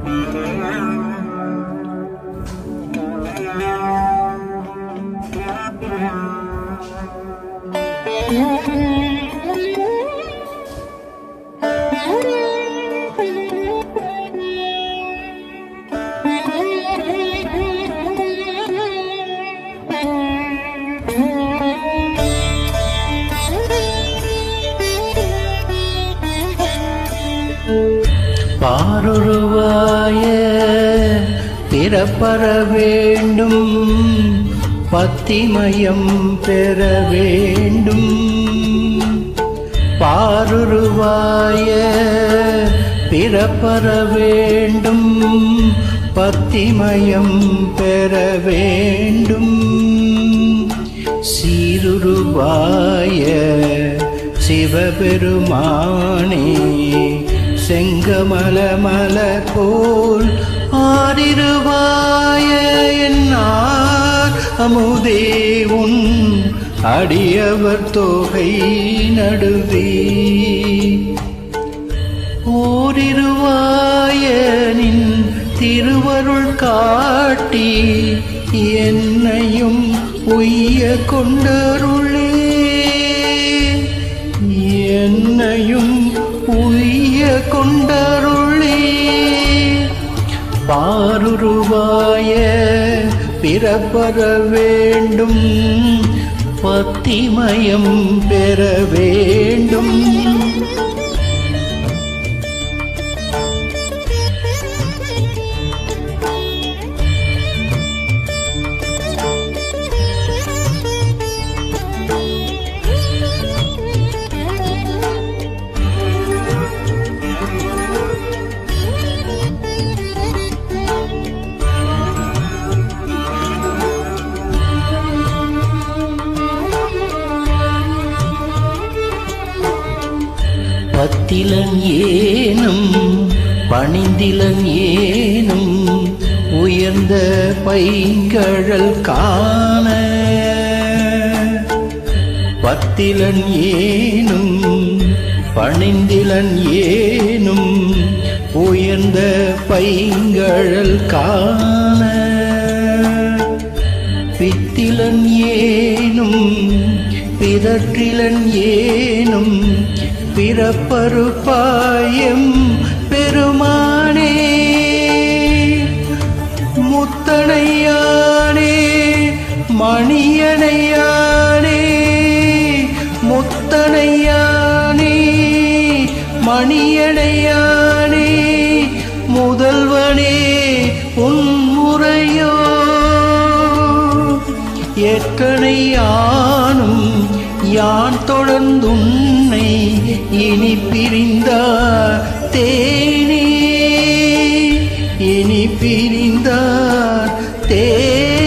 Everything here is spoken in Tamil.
பாருருவாய பிறப்பற வேண்டும் பத்திமயம் பெற வேண்டும் பாருருவாய பிறப்பற வேண்டும் பத்திமயம் பெற வேண்டும் சீருருவாய சிவபெருமானே செங்கமல மலர் போல் ஆடிருவாய என்னார் அமுதே உன் அடியவர் தொகை நடுவே ஓரிருவாயனின் திருவருள் காட்டி என்னையும் உய்ய கொண்டருளே என்னையும் உய்ய கொண்டருளே பாருருவாய பிறப்பற வேண்டும் பத்திமயம் பெற வேண்டும் பத்திலன் ஏனும் பணிந்திலன் ஏனும் உயர்ந்த பைங்கழல் காண பத்திலன் ஏனும் பணிந்திலன் ஏனும் உயர்ந்த பைங்கழல் காண பித்திலன் ஏனும் பிறற்றிலன் ஏனும் பிறப்பருப்பாயம் பெருமானே முத்தனையானே மணியனையானே முத்தனையானே மணியனையானே முதல்வனே உன்முறையோ ஏற்கனை யானும் யான் தொடர்ந்துன்னை இனி பிரிந்தார் தேனே இனி பிரிந்தார் தேனே